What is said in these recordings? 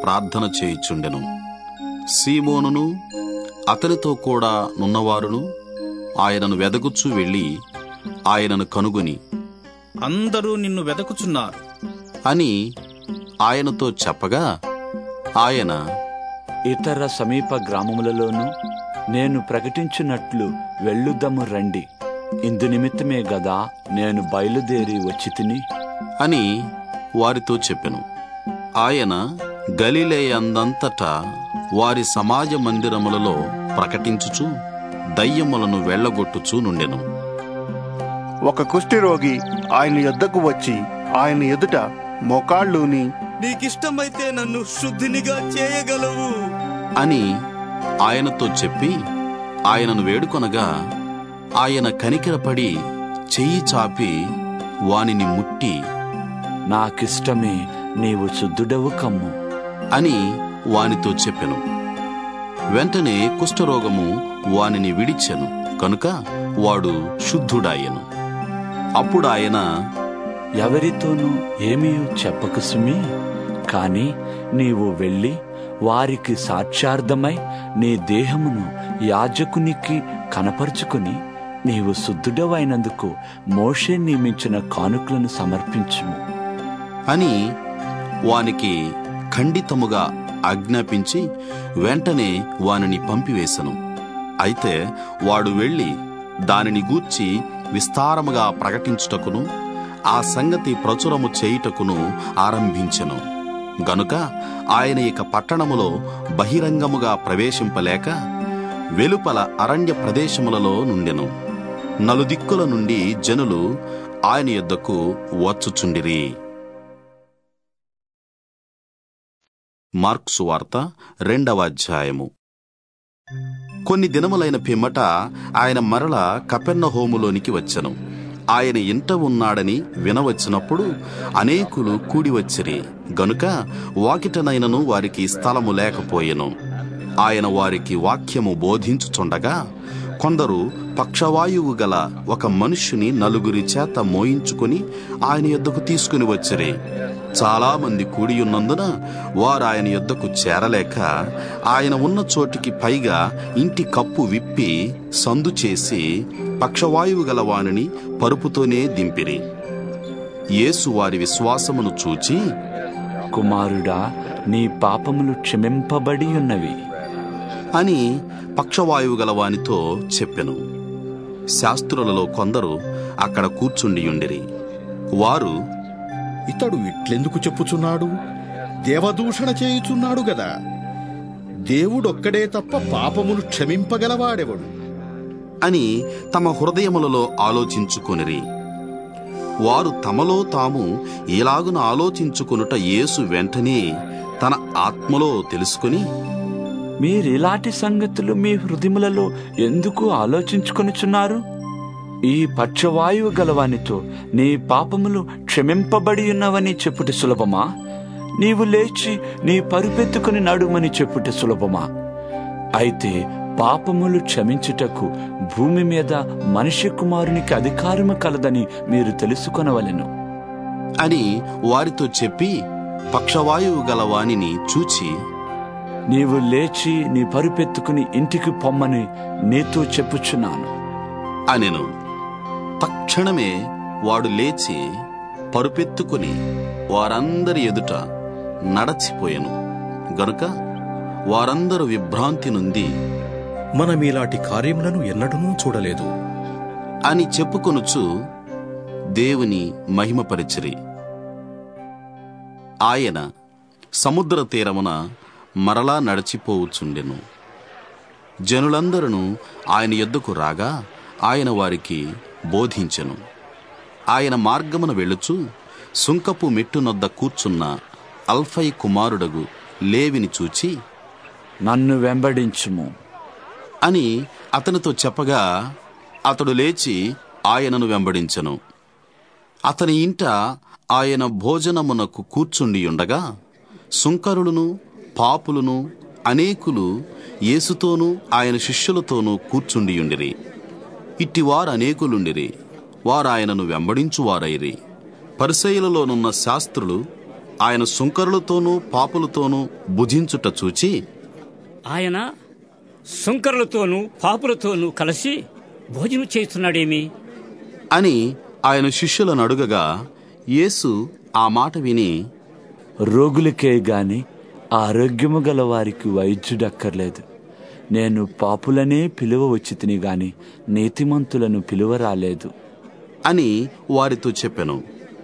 ప్రార్థన చేయుచుండెను సీమోనును అతనితో కూడా నున్నవారును ఆయనను వెదగుచూ వెళ్ళి ఆయనను కనుగొని అందరూ నిన్ను వెదకుచున్నారు అని ఆయనతో చెప్పగా ఆయన ఇతర సమీప గ్రామములలోనూ నేను ప్రకటించినట్లు వెళ్ళుదము రండి ఇందు నిమిత్తమే గదా నేను బయలుదేరి వచ్చి తిని అని వారితో చెప్పెను ఆయన గలిలేయందంతటా వారి సమాజ మందిరములలో ప్రకటించుచు దయ్యములను వెళ్ళగొట్టుచూ నుండెను ఒక కుష్ఠిరోగి ఆయన యొద్దకు వచ్చి ఆయన ఎదుట మోకాళ్ళూని నీకిష్టమైతే నన్ను శుద్ధినిగా చేయగలవు అని ఆయనతో చెప్పి ఆయనను వేడుకొనగా ఆయన కనికరపడి చెయ్యి చాపి వానిని ముట్టి నాకిష్టమే నీవు శుద్ధుడవు కమ్ము అని వానితో చెప్పెను వెంటనే కుష్ఠరోగము వానిని విడిచెను కనుక వాడు శుద్ధుడాయెను అప్పుడు ఆయన ఎవరితోనూ ఏమీ చెప్పకు సుమి కాని నీవు వెళ్ళి వారికి సాక్ష్యార్థమై నీ దేహమును యాజకునికి కనపరుచుకుని నీవు శుద్ధుడవైనందుకు మోషే నియమించిన కానుకలను సమర్పించుము అని వానికి ఖండితముగా ఆజ్ఞాపించి వెంటనే వానిని పంపివేశను అయితే వాడు వెళ్ళి దానిని గూర్చి విస్తారముగా ప్రకటించుటకును ఆ సంగతి ప్రచురము చేయుటకును ఆరంభించెను గనుక ఆయన ఇక పట్టణములో బహిరంగముగా ప్రవేశింపలేక వెలుపల అరణ్య ప్రదేశములలో నుండెను నలుదిక్కుల నుండి జనులు ఆయన యొద్దకు వచ్చుచుండిరి మార్క్సు వార్త రెండవ అధ్యాయము కొన్ని దినములైన పిమ్మట ఆయన మరల కపెర్ణ హోములోనికి వచ్చెను ఆయన ఇంట ఉన్నాడని వినవచ్చినప్పుడు అనేకులు కూడి వచ్చిరి గనుక వాకిటనైనను వారికి స్థలము లేకపోయెను ఆయన వారికి వాక్యము బోధించుచుండగా కొందరు పక్షవాయువు గల ఒక మనుష్యుని నలుగురి చేత మోయించుకుని ఆయన యొద్దకు తీసుకుని వచ్చిరి చాలా మంది కూడి ఉన్నందున వారు ఆయన యొద్దకు చేరలేక ఆయన ఉన్న చోటికి పైగా ఇంటి కప్పు విప్పి సందు చేసి పక్షవాయువు గల వానిని పరుపుతోనే దింపిరి యేసు వారి విశ్వాసమును చూచి కుమారుడా నీ పాపములు క్షమింపబడి ఉన్నవి అని పక్షవాయువు గల వానితో చెప్పెను శాస్త్రులలో కొందరు అక్కడ కూర్చుండియుండిరి వారు ఇతడు ఇట్లెందుకు చెప్పుచున్నాడు దేవదూషణ చేయుచున్నాడు గదా దేవుడొక్కడే తప్ప పాపమును క్షమింపగలవాడెవడు అని తమ హృదయములలో ఆలోచించుకొనిరి వారు తమలో తాము ఎలాగున ఆలోచించుకొనుట యేసు వెంటనే తన ఆత్మలో తెలుసుకుని మీరిలాంటి సంగతులు మీ హృదయములలో ఎందుకు ఆలోచించుకొనుచున్నారు ఈ పక్షవాయువు గలవానితో నీ పాపములు క్షమింపబడి ఉన్నవని చెప్పుట సులభమా నీవు లేచి నీ పరుపెత్తుకుని నడుమని చెప్పుట సులభమా అయితే పాపములు క్షమించుటకు భూమి మీద మనిషి కుమారునికి అధికారము కలదని మీరు తెలుసుకొనవలెను అని వారితో చెప్పి పక్షవాయువు గల వానిని చూచి నీవు లేచి నీ పరుపెత్తుకుని ఇంటికి పొమ్మని నీతో చెప్పుచున్నాను అనెను తక్షణమే వాడు లేచి పరుపెత్తుకుని వారందరి ఎదుట నడచిపోయెను గనుక వారందరూ విభ్రాంతి నుండి మనమీలాంటి కార్యములను ఎన్నడూ చూడలేదు అని చెప్పుకొనుచు దేవుని మహిమపరిచిరి ఆయన సముద్ర తీరమున మరలా నడిచిపోవుచుండెను జనులందరూ ఆయన యొద్దకు రాగా ఆయన వారికి బోధించెను ఆయన మార్గమున వెళ్ళుచు సుంకపు మెట్టునొద్ద కూర్చున్న అల్ఫై కుమారుడగు లేవిని చూచి నన్ను వెంబడించుము అని అతనితో చెప్పగా అతడు లేచి ఆయనను వెంబడించెను అతని ఇంట ఆయన భోజనమునకు కూర్చుండి ఉండగా సుంకరులను పాపులను అనేకులు యేసుతోనూ ఆయన శిష్యులతోనూ కూర్చుండియుండిరి ఇట్టివారు అనేకులుండిరి వారు ఆయనను వెంబడించువారైరి పరిసయులలోనున్న శాస్త్రులు ఆయన సుంకరులతోనూ పాపులతోనూ భుజించుట చూచి ఆయన సుంకరులతోనూ పాపులతోనూ కలిసి భోజనం చేస్తున్నాడేమి అని ఆయన శిష్యులను అడుగగా యేసు ఆ మాట విని రోగులకే గాని ఆరోగ్యము గల వారికి వైద్యుడక్కర్లేదు నేను పాపులనే పిలువ వచ్చి తిని గాని నీతిమంతులను పిలువ రాలేదు అని వారితో చెప్పెను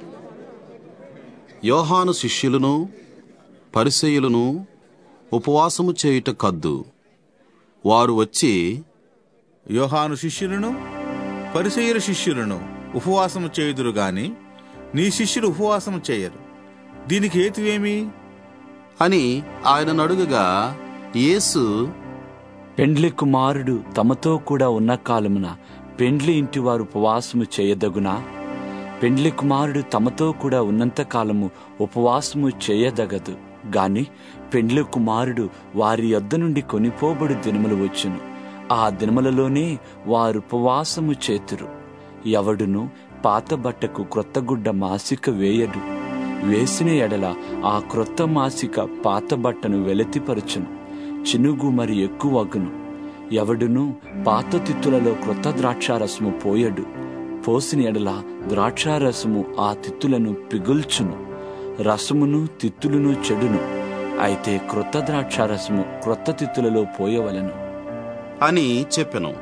యోహాను శిష్యులను పరిసయులను ఉపవాసము చేయుట కద్దు వారు వచ్చి యోహాను శిష్యులను పరిసయ్యుల శిష్యులను ఉపవాసము చేయుదురు గాని నీ శిష్యులు ఉపవాసము చేయరు దీనికి హేతువేమి అని ఆయనను అడుగగా యేసు పెండ్లి కుమారుడు తమతో కూడా ఉన్న కాలమున పెండ్లి ఇంటి వారు ఉపవాసము చేయదగునా పెండ్లి కుమారుడు తమతో కూడా ఉన్నంత కాలము ఉపవాసము చేయదగదు గాని పెండ్లి కుమారుడు వారి యొద్ద నుండి కొనిపోబడు దినములు వచ్చును ఆ దినములలోనే వారు ఉపవాసము చేతురు ఎవడును పాత బట్టకు క్రొత్త గుడ్డ మాసిక వేయడు వేసిన ఎడల ఆ క్రొత్త మాసిక పాత బట్టను వెలతిపరచును చినుగు మరి ఎక్కువగును ఎవడును పాత తిత్తులలో క్రొత్త ద్రాక్షారసము పోయడు పోసిన ఎడల ద్రాక్షారసము ఆ తిత్తులను పిగుల్చును రసమును తిత్తులను చెడును అయితే క్రొత్త ద్రాక్షారసము క్రొత్త తిత్తులలో పోయవలెను అని చెప్పెను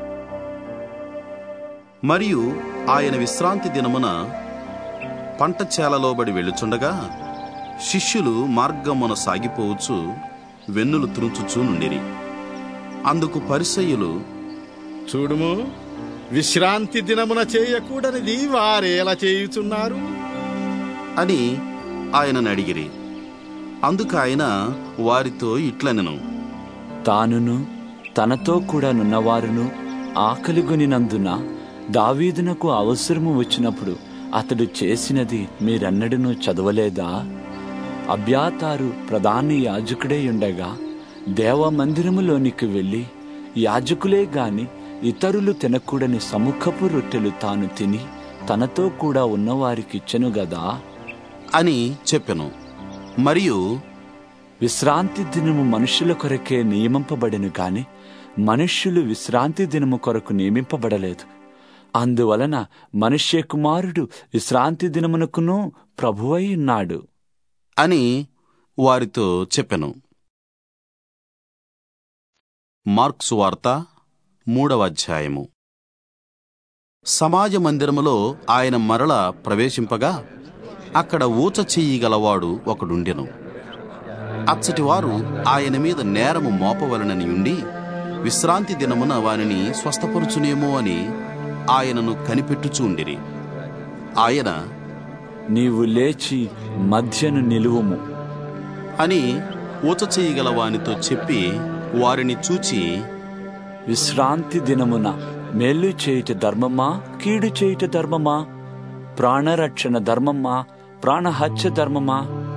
మరియు ఆయన విశ్రాంతి దినమున పంట చేలలోబడి వెళ్ళుచుండగా శిష్యులు మార్గమున సాగిపోవచ్చు వెన్నులు త్రుంచుచూ నుండిరి అందుకు పరిసయ్యులు చూడుము విశ్రాంతి దినమున చేయకూడనిది వారేలా చేయుచున్నారు అని ఆయనను అడిగిరి అందుకు ఆయన వారితో ఇట్లనెను తానును తనతో కూడా నున్నవారును ఆకలిగొనినందున దావీదునకు అవసరము వచ్చినప్పుడు అతడు చేసినది మీరన్నడూ చదవలేదా అబ్యాతారు ప్రధాన యాజకుడే ఉండగా దేవమందిరములోనికి వెళ్ళి యాజకులే గాని ఇతరులు తినకూడని సముఖపు రొట్టెలు తాను తిని తనతో కూడా ఉన్నవారికిచ్చెను గదా అని చెప్పెను మరియు విశ్రాంతి దినము మనుషుల కొరకే నియమింపబడెను గాని మనుష్యులు విశ్రాంతి దినము కొరకు నియమింపబడలేదు అందువలన మనుష్య కుమారుడు విశ్రాంతి దినమునకును ప్రభువై ఉన్నాడు అని వారితో చెప్పెను మార్క్సు వార్త మూడవ అధ్యాయము సమాజ మందిరములో ఆయన మరల ప్రవేశింపగా అక్కడ ఊచ చెయ్యి గలవాడు ఒకడుండెను అచ్చటి వారు ఆయన మీద నేరము మోపవలనని ఉండి విశ్రాంతి దినమున వానిని స్వస్థపరుచునేమో అని ఆయనను కనిపెట్టుచూండిరి ఆయన నీవు లేచి మధ్యను నిలువుము అని ఊచ చెయ్యగల వానితో చెప్పి వారిని చూచి విశ్రాంతి దినమున మేలు చేయుట ధర్మమా కీడు చేయుట ధర్మమా ప్రాణరక్షణ ధర్మమా ప్రాణహత్య ధర్మమా